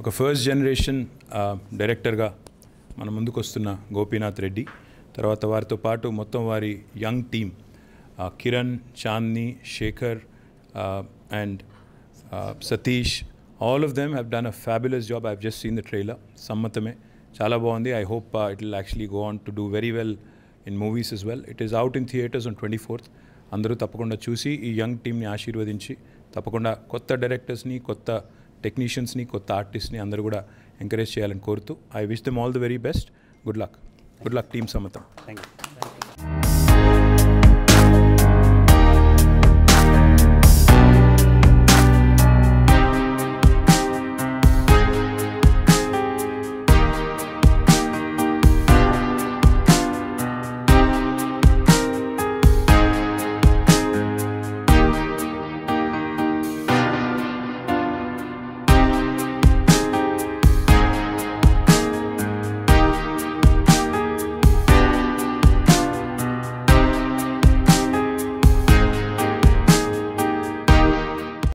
ఒక first generation డైరెక్టర్గా మన ముందుకు వస్తున్న గోపీనాథ్ రెడ్డి తర్వాత వారితో పాటు మొత్తం వారి young team Kiran Chandni Shekhar and Satish all of them have done a fabulous job I just seen the trailer Sammathame చాలా బాగుంది I hope it will actually go on to do very well in movies is well it is out in theatres on twenty fourth అందరూ తప్పకుండా చూసి ఈ young టీమ్ని ఆశీర్వదించి తప్పకుండా కొత్త డైరెక్టర్స్ని కొత్త టెక్నీషియన్స్ని కొత్త ఆర్టిస్ట్ని అందరూ కూడా ఎంకరేజ్ చేయాలని కోరుతూ I wish them all the very best good luck good luck team Sammatham thank you